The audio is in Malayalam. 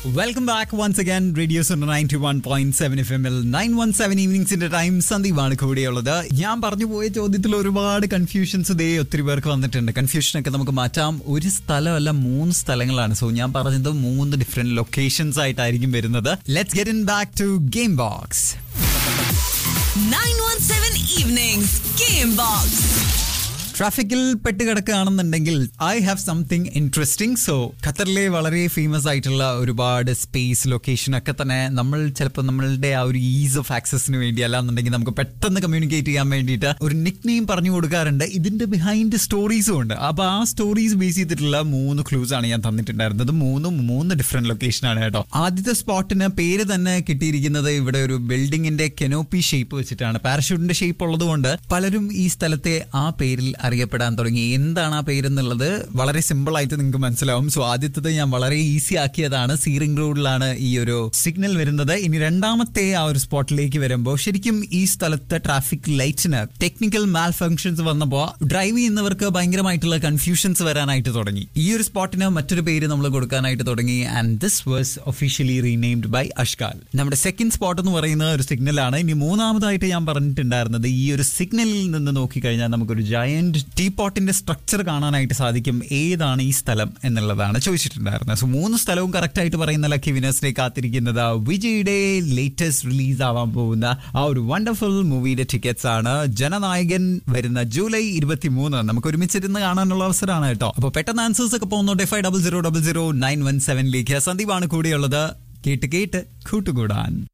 Welcome back once again radio ninety one point seven F എമ്മിൽ നയൻ വൺ സെവൻ ഈവനിങ്സിന്റെ ടൈം സന്ദീപാണ് കൂടെയുള്ളത് ഞാൻ പറഞ്ഞു പോയ ചോദ്യത്തിൽ ഒരുപാട് കൺഫ്യൂഷൻസ് ഇതേ ഒത്തിരി പേർക്ക് വന്നിട്ടുണ്ട് കൺഫ്യൂഷനൊക്കെ നമുക്ക് മാറ്റാം ഒരു സ്ഥലമല്ല മൂന്ന് സ്ഥലങ്ങളാണ് സോ ഞാൻ പറഞ്ഞത് മൂന്ന് ഡിഫറെന്റ് ലൊക്കേഷൻസ് ആയിട്ടായിരിക്കും വരുന്നത് let's get in back to game box 917 Evenings Game Box. ട്രാഫിക്കിൽ പെട്ട് കിടക്കുകയാണെന്നുണ്ടെങ്കിൽ I have something interesting so ഖത്തറിലെ വളരെ ഫേമസ് ആയിട്ടുള്ള ഒരുപാട് സ്പേസ് ലൊക്കേഷൻ ഒക്കെ തന്നെ നമ്മൾ ചിലപ്പോൾ നമ്മളുടെ ആ ഒരു ഈസ് ഓഫ് ആക്സസിന് വേണ്ടി അല്ലാന്നുണ്ടെങ്കിൽ നമുക്ക് പെട്ടെന്ന് കമ്മ്യൂണിക്കേറ്റ് ചെയ്യാൻ വേണ്ടിയിട്ട് ഒരു നിക് നെയിം പറഞ്ഞു കൊടുക്കാറുണ്ട് ഇതിന്റെ ബിഹൈൻഡ് സ്റ്റോറീസും ഉണ്ട് അപ്പൊ ആ സ്റ്റോറീസ് ബേസ് ചെയ്തിട്ടുള്ള മൂന്ന് ക്ലൂസ് ആണ് ഞാൻ തന്നിട്ടുണ്ടായിരുന്നത് മൂന്നും മൂന്ന് ഡിഫറെന്റ് ലൊക്കേഷൻ ആണ് കേട്ടോ ആദ്യത്തെ സ്പോട്ടിന് പേര് തന്നെ കിട്ടിയിരിക്കുന്നത് ഇവിടെ ഒരു ബിൽഡിങ്ങിന്റെ കെനോപ്പി ഷേപ്പ് വെച്ചിട്ടാണ് പാരഷൂട്ടിന്റെ ഷേപ്പ് ഉള്ളതുകൊണ്ട് പലരും ഈ സ്ഥലത്തെ ആ പേരിൽ അറിയപ്പെടാൻ തുടങ്ങി എന്താണ് ആ പേരെന്നുള്ളത് വളരെ സിമ്പിൾ ആയിട്ട് നിങ്ങൾക്ക് മനസ്സിലാവും സോ ആദ്യത്തത് ഞാൻ വളരെ ഈസി ആക്കിയതാണ് സീറിംഗ് റോഡിലാണ് ഈ ഒരു സിഗ്നൽ വരുന്നത് ഇനി രണ്ടാമത്തെ ആ ഒരു സ്പോട്ടിലേക്ക് വരുമ്പോൾ ശരിക്കും ഈ സ്ഥലത്തെ ട്രാഫിക് ലൈറ്റ്സിന് ടെക്നിക്കൽ മാൽ ഫങ്ഷൻസ് വന്നപ്പോൾ ഡ്രൈവ് ചെയ്യുന്നവർക്ക് ഭയങ്കരമായിട്ടുള്ള കൺഫ്യൂഷൻസ് വരാനായിട്ട് തുടങ്ങി ഈ ഒരു സ്പോട്ടിന് മറ്റൊരു പേര് നമ്മൾ കൊടുക്കാനായിട്ട് തുടങ്ങി and this was officially renamed by Ashghal നമ്മുടെ സെക്കൻഡ് സ്പോട്ട് എന്ന് പറയുന്ന ഒരു സിഗ്നലാണ് ഇനി മൂന്നാമതായിട്ട് ഞാൻ പറഞ്ഞിട്ടുണ്ടായിരുന്നത് ഈ ഒരു സിഗ്നലിൽ നിന്ന് നോക്കിക്കഴിഞ്ഞാൽ നമുക്കൊരു ജയന്റ് ടീ പോട്ടിന്റെ സ്ട്രക്ചർ കാണാനായിട്ട് സാധിക്കും ഏതാണ് ഈ സ്ഥലം എന്നുള്ളതാണ് ചോദിച്ചിട്ടുണ്ടായിരുന്നത് സോ മൂന്ന് സ്ഥലവും കറക്റ്റ് ആയിട്ട് പറയുന്ന ലക്കി വിനേഴ്സിനെ കാത്തിരിക്കുന്നത് വിജയുടെ ലേറ്റസ്റ്റ് റിലീസ് ആവാൻ പോകുന്ന ആ ഒരു വണ്ടർഫുൾ മൂവിയുടെ ടിക്കറ്റ്സ് ആണ് ജനനായകൻ വരുന്ന ജൂലൈ ഇരുപത്തി മൂന്ന് നമുക്ക് ഒരുമിച്ചിരുന്ന് കാണാനുള്ള അവസരമാണ് കേട്ടോ അപ്പോൾ പെട്ടെന്ന് ആൻസേഴ്സ് ഒക്കെ പോകുന്നുണ്ട് five double zero double zero nine one സെവനിലേക്ക് സന്ദീപാണ് കൂടെയുള്ളത് കേട്ട് കേട്ട് കൂട്ടുകൂടാൻ